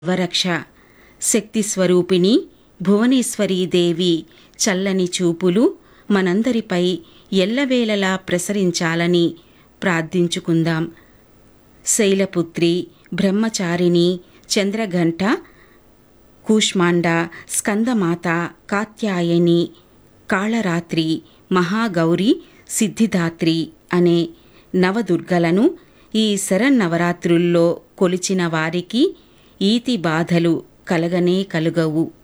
వరక్ష శక్తి స్వరూపిణి భువనేశ్వరీ దేవి చల్లని చూపులు మనందరిపై ఎల్లవేళలా ప్రసరించాలని ప్రార్థించుకుందాం శైలపుత్రి బ్రహ్మచారిణి చంద్రఘంట కూష్మాండ స్కందమాత కాత్యాయని కాళరాత్రి మహాగౌరి సిద్ధిదాత్రి అనే నవదుర్గలను ఈ శరన్నవరాత్రుల్లో కొలిచిన వారికి ఈతి బాధలు కలగనే కలుగవు